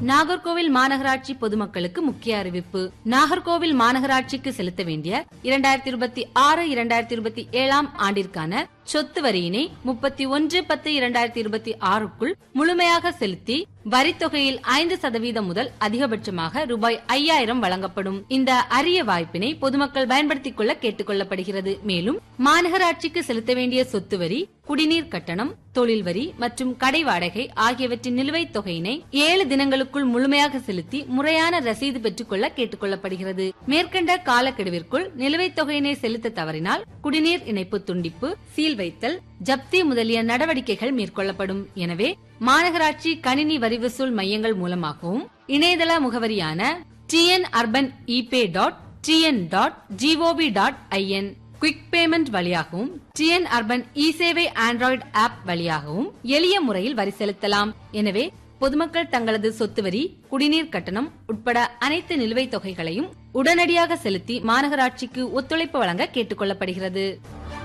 நாகர்கோவில் மாநகராட்சி பொதுமக்களுக்கு முக்கிய அறிவிப்பு நாகர்கோவில் மாநகராட்சிக்கு செலுத்த வேண்டிய இரண்டாயிரத்தி இருபத்தி ஆறு இரண்டாயிரத்தி இருபத்தி ஏழாம் ஆண்டிற்கான சொத்து வரியினை முப்பத்தி ஒன்று பத்து இரண்டாயிரத்தி இருபத்தி ஆறுக்குள் முழுமையாக செலுத்தி வரித்தொகையில் ஐந்து சதவீதம் முதல் அதிகபட்சமாக ரூபாய் ஐயாயிரம் வழங்கப்படும் இந்த அரிய வாய்ப்பினை பொதுமக்கள் பயன்படுத்திக் கொள்ள கேட்டுக் கொள்ளப்படுகிறது மேலும் மாநகராட்சிக்கு செலுத்த வேண்டிய சொத்து வரி குடிநீர் கட்டணம் தொழில் வரி மற்றும் கடை வாடகை ஆகியவற்றின் நிலுவைத் தொகையினை ஏழு தினங்களுக்குள் முழுமையாக செலுத்தி முறையான ரசீது பெற்றுக் கொள்ள கேட்டுக் கொள்ளப்படுகிறது மேற்கண்ட காலக்கெடுவிற்குள் நிலுவைத் தொகையினை செலுத்த தவறினால் குடிநீர் இணைப்பு துண்டிப்பு சீல் வைத்தல் ஜப்தி முதலிய நடவடிக்கைகள் மேற்கொள்ளப்படும் எனவே மாநகராட்சி கணினி வரி வசூல் மையங்கள் மூலமாகவும் இணையதள முகவரியான TN urban epay dot TN dot GOV dot IN quick payment வழியாகவும் டிஎன் அர்பன் இ சேவை ஆண்ட்ராய்டு ஆப் வழியாகவும் எளிய முறையில் வரி செலுத்தலாம் எனவே பொதுமக்கள் தங்களது சொத்து வரி குடிநீர் கட்டணம் உட்பட அனைத்து நிலுவைத் தொகைகளையும் உடனடியாக செலுத்தி மாநகராட்சிக்கு ஒத்துழைப்பு வழங்க கேட்டுக் கொள்ளப்படுகிறது